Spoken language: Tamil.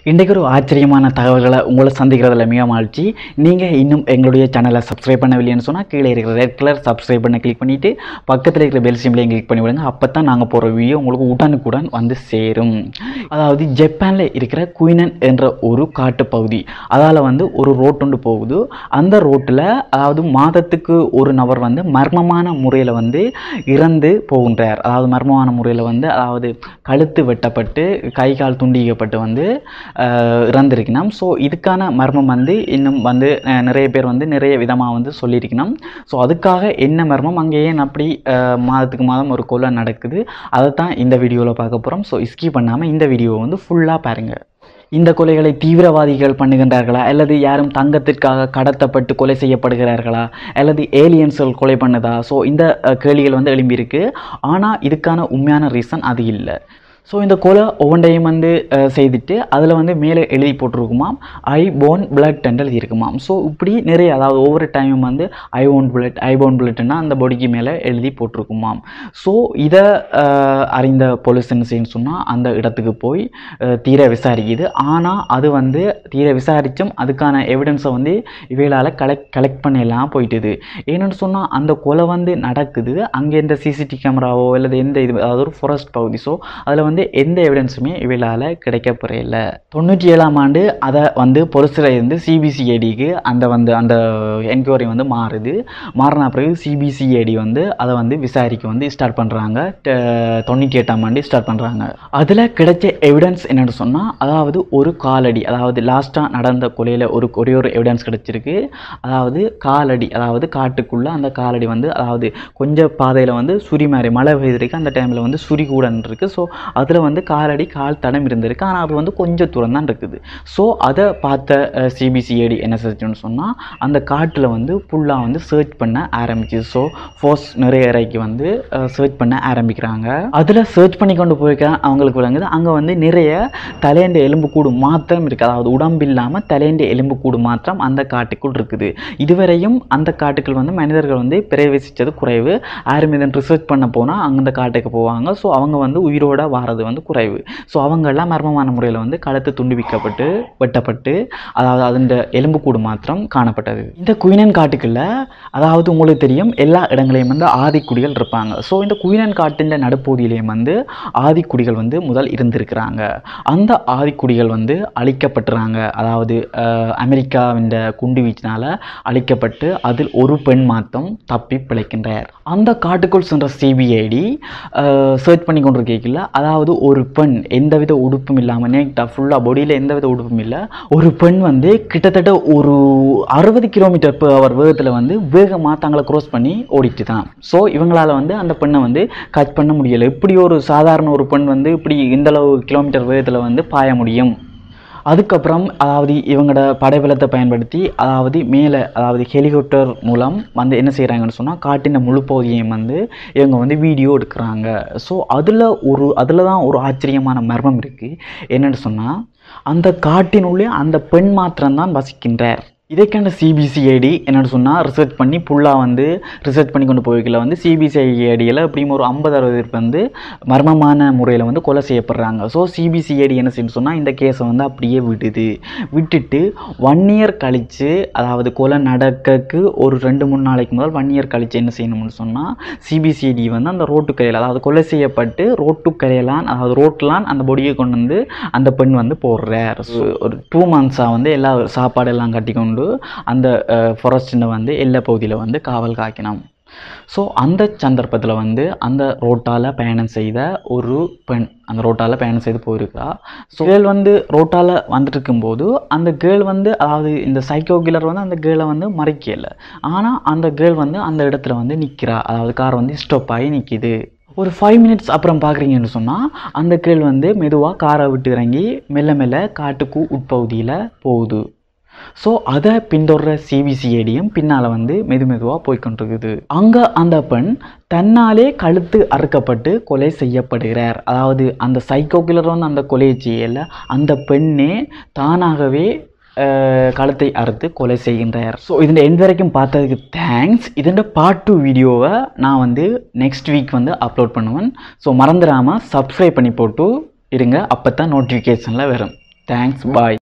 இன்றைக்கு ஒரு ஆச்சரியமான தகவல்களை உங்களை சந்திக்கிறதுல மிக மகிழ்ச்சி நீங்கள் இன்னும் எங்களுடைய சேனலை சப்ஸ்கிரைப் பண்ணவில்லைன்னு சொன்னால் கீழே இருக்கிற ரெட் கலர் சப்ஸ்கிரைப் பண்ண கிளிக் பண்ணிவிட்டு பக்கத்தில் இருக்கிற பெல் சிம்லையும் கிளிக் பண்ணி விடுங்க அப்போ தான் நாங்கள் போகிற வீடியோ உங்களுக்கு உடனுக்குடன் வந்து சேரும் அதாவது ஜப்பானில் இருக்கிற குயினன் என்ற ஒரு காட்டுப்பகுதி அதால் வந்து ஒரு ரோட் ஒன்று போகுது அந்த ரோட்டில் அதாவது மாதத்துக்கு ஒரு நபர் வந்து மர்மமான முறையில் வந்து இறந்து போகின்றார் அதாவது மர்மமான முறையில் வந்து அதாவது கழுத்து வெட்டப்பட்டு கை கால் துண்டிக்கப்பட்டு வந்து அஹ், இறந்திருக்கணும் ஸோ இதுக்கான மர்மம் வந்து இன்னும் வந்து அஹ், நிறைய பேர் வந்து நிறைய விதமாக வந்து சொல்லியிருக்கணும் ஸோ அதுக்காக என்ன மர்மம் அங்கே ஏன் அப்படி அஹ், மாதத்துக்கு மாதம் ஒரு கொலை நடக்குது அதை தான் இந்த வீடியோவில் பார்க்க போகிறோம் ஸோ ஸ்கிப் பண்ணாமல் இந்த வீடியோவை வந்து ஃபுல்லாக பாருங்கள் இந்த கொலைகளை தீவிரவாதிகள் பண்ணுகின்றார்களா அல்லது யாரும் தங்கத்திற்காக கடத்தப்பட்டு கொலை செய்யப்படுகிறார்களா அல்லது ஏலியன்ஸ்கள் கொலை பண்ணுதா ஸோ இந்த அஹ், கேள்விகள் வந்து எழும்பியிருக்கு ஆனால் இதுக்கான உண்மையான ரீசன் அது இல்லை ஸோ இந்த கொலை ஒவ்வொன்றையும் வந்து அஹ், செய்துட்டு அதில் வந்து மேலே எழுதி போட்டிருக்குமாம் ஐ போன் பிளட் எழுதி இருக்குமாம் ஸோ இப்படி நிறைய அதாவது ஒவ்வொரு டைமும் வந்து I own blood I phone பிளட்னா அந்த பாடிக்கு மேலே எழுதி போட்டிருக்குமாம் ஸோ இதை அஹ், அறிந்த போலீஸ் என்ன செய்யணும்னு சொன்னால் அந்த இடத்துக்கு போய் அஹ், தீர விசாரிக்குது ஆனால் அது வந்து தீர விசாரித்தும் அதுக்கான எவிடன்ஸை வந்து இவைகளால் கலெக்ட் கலெக்ட் பண்ணலாம் போயிட்டுது ஏன்னு சொன்னால் அந்த கொலை வந்து நடக்குது அங்கே எந்த சிசிடி கேமராவோ அல்லது எந்த இது அதாவது ஒரு ஃபாரஸ்ட் பகுதி ஸோ அதில் வந்து எந்த எவிடன்ஸுமே இவைகளால் கிடைக்கப்பெறையில தொண்ணூற்றி ஏழாம் ஆண்டு அதை வந்து பொலிசில் இருந்து சிபிசிஐடிக்கு அந்த வந்து அந்த என்கொயரி வந்து மாறுது மாறின பிறகு சிபிசிஐடி வந்து அதை வந்து விசாரிக்க வந்து ஸ்டார்ட் பண்ணுறாங்க தொண்ணூற்றி எட்டாம் ஆண்டு ஸ்டார்ட் பண்ணுறாங்க அதில் கிடைச்ச எவிடன்ஸ் என்னென்னு சொன்னால் அதாவது ஒரு காலடி அதாவது லாஸ்ட்டாக நடந்த கொலையில் ஒரு ஒரே ஒரு எவிடன்ஸ் கிடைச்சிருக்கு அதாவது காலடி அதாவது காட்டுக்குள்ளே அந்த காலடி வந்து அதாவது கொஞ்சம் பாதையில் வந்து சுரி மாதிரி மழை பெய்திருக்கு அந்த டைமில் வந்து சுரி கூட இருக்குது ஸோ அதில் வந்து காலடி கால் தடம் இருந்திருக்கு ஆனால் அது வந்து கொஞ்சம் தூரம் தான் இருக்குது ஸோ அதை பார்த்த சிபிசிஐடி என்ன செஞ்சுன்னு சொன்னால் அந்த காட்டில் வந்து ஃபுல்லாக வந்து சர்ச் பண்ண ஆரம்பிச்சு ஸோ ஃபோர்ஸ் நிறைய இறைக்கு வந்து சர்ச் பண்ண ஆரம்பிக்கிறாங்க அதில் சர்ச் பண்ணி கொண்டு போயிருக்க அவங்களுக்கு விளங்குது அங்கே வந்து நிறைய தலையண்ட எலும்புக்கூடு மாத்திரம் இருக்குது அதாவது உடம்பு இல்லாமல் தலையண்ட எலும்புக்கூடு மாத்திரம் அந்த காட்டுக்குள் இருக்குது இதுவரையும் அந்த காட்டுக்குள் வந்து மனிதர்கள் வந்து பிரவேசித்தது குறைவு யாரும் இதன் ரிசர்ச் பண்ண போனால் அந்த காட்டுக்கு போவாங்க ஸோ அவங்க வந்து உயிரோட வாரது வந்து குறைவு ஸோ அவங்கெல்லாம் மர்மமான முறையில் வந்து கழுத்து துண்டிவிக்கப்பட்டு வெட்டப்பட்டு அதாவது அதன் எலும்புக்கூடு மாத்திரம் காணப்பட்டது இந்த குயினன் காட்டுக்குள்ள அதாவது உங்களுக்கு தெரியும் எல்லா இடங்களையும் வந்து ஆதிக்குடிகள் இருப்பாங்க ஸோ இந்த குயினன் காட்டின் நடுப்பகுதியிலையும் வந்து ஆதிக்குடிகள் வந்து முதல் இருந்திருக்கிறாங்க அந்த ஆதிக்குடிகள் வந்து அழிக்கப்பட்டுறாங்க அதாவது அஹ், அமெரிக்காவின் குண்டு வீச்சினால் அழிக்கப்பட்டு அதில் ஒரு பெண் மாத்தம் தப்பி பிழைக்கின்றார் அந்த காட்டுக்குள் சென்ற சிபிஐடி சர்ச் பண்ணி கொண்டிருக்கல அதாவது ஒரு பெண் எந்தவித உடுப்பும் இல்லாமல் நேக்டா ஃபுல்லாக பாடியில் எந்தவித உடுப்பும் இல்லை ஒரு பெண் வந்து கிட்டத்தட்ட ஒரு அறுபது கிலோமீட்டர் per hour வேகத்தில் வந்து வேகமாக தங்களை க்ரோஸ் பண்ணி ஓடிட்டு தான் ஸோ இவங்களால் வந்து அந்த பெண்ணை வந்து கட் பண்ண முடியலை இப்படி ஒரு சாதாரண ஒரு பெண் வந்து இப்படி இந்த அளவு கிலோமீட்டர் வேகத்தில் வந்து பாய முடியும் அதுக்கப்புறம் அதாவது இவங்களோட படைபலத்தை பயன்படுத்தி அதாவது மேலே அதாவது ஹெலிகாப்டர் மூலம் வந்து என்ன செய்கிறாங்கன்னு சொன்னால் காட்டின முழு பகுதியையும் வந்து இவங்க வந்து வீடியோ எடுக்கிறாங்க ஸோ அதில் ஒரு அதில் தான் ஒரு ஆச்சரியமான மர்மம் இருக்குது என்னென்னு சொன்னால் அந்த காட்டினுள்ளே அந்த பெண் மாத்திரம்தான் வசிக்கின்றார் இதைக்கான சிபிசிஐடி என்னென்னு சொன்னால் ரிசர்ச் பண்ணி ஃபுல்லாக வந்து ரிசர்ச் பண்ணி கொண்டு போய்க்கல வந்து சிபிசிஐடியில் எப்படியும் ஒரு ஐம்பது அறுபது பேர் வந்து மர்மமான முறையில் வந்து கொலை செய்யப்படுறாங்க ஸோ சிபிசிஐடி என்ன செய்யணும் சொன்னால் இந்த கேஸை வந்து அப்படியே விடுது விட்டுட்டு ஒன் இயர் கழித்து அதாவது கொலை நடக்கக்கு ஒரு ரெண்டு மூணு நாளைக்கு முதல் ஒன் இயர் கழித்து என்ன செய்யணும்னு சொன்னால் சிபிசிஐடி வந்து அந்த ரோட்டுக்கரையில் அதாவது கொலை செய்யப்பட்டு ரோட்டுக்கரையலான் அதாவது ரோட்லான் அந்த பொடியை கொண்டு வந்து அந்த பெண் வந்து போடுறார் So, ஒரு டூ மந்த்ஸாக வந்து எல்லா சாப்பாடு எல்லாம் கட்டி கொண்டு அந்த ஃபாரஸ்ட்டில் வந்து எல்லா பகுதியில் வந்து காவல் காக்கணும் ஸோ அந்த சந்தர்ப்பத்தில் வந்து அந்த ரோட்டால் பயணம் செய்த ஒரு பெண் அந்த ரோட்டால் பயணம் செய்து போயிருக்கா ஸோ கேர்ள் வந்து ரோட்டால் வந்துட்டு இருக்கும்போது அந்த கேர்ள் வந்து அதாவது இந்த சைக்கோ கில்லர் வந்து அந்த கேர்ளை வந்து மறைக்கல ஆனால் அந்த கேர்ள் வந்து அந்த இடத்துல வந்து நிற்கிறா அதாவது கார் வந்து ஸ்டாப் ஆகி நிற்கிது ஒரு ஃபைவ் மினிட்ஸ் அப்புறம் பார்க்குறீங்கன்னு சொன்னால் அந்த கேர்ள் வந்து மெதுவாக காரை விட்டு இறங்கி மெல்ல மெல்ல காட்டுக்கு உட்பகுதியில் போகுது ஸோ அதை பின்தொடர சிபிசிஐடியும் பின்னால் வந்து மெது மெதுவாக போய்க்கொண்டிருக்குது அங்கே அந்த பெண் தன்னாலே கழுத்து அறுக்கப்பட்டு கொலை செய்யப்படுகிறார் அதாவது அந்த சைக்கோ கில்லர் வந்து அந்த கொலையை செய்யலை அந்த பெண்ணே தானாகவே அஹ், கழுத்தை அறுத்து கொலை செய்கின்றார் ஸோ இதன் எண்ட் வரைக்கும் பார்த்ததுக்கு தேங்க்ஸ் இதோட பார்ட் டூ வீடியோவை நான் வந்து நெக்ஸ்ட் வீக் வந்து அப்லோட் பண்ணுவேன் ஸோ மறந்துடாமல் சப்ஸ்கிரைப் பண்ணி போட்டு இருங்க அப்போ தான் நோட்டிஃபிகேஷனில் வரும் தேங்க்ஸ் பாய்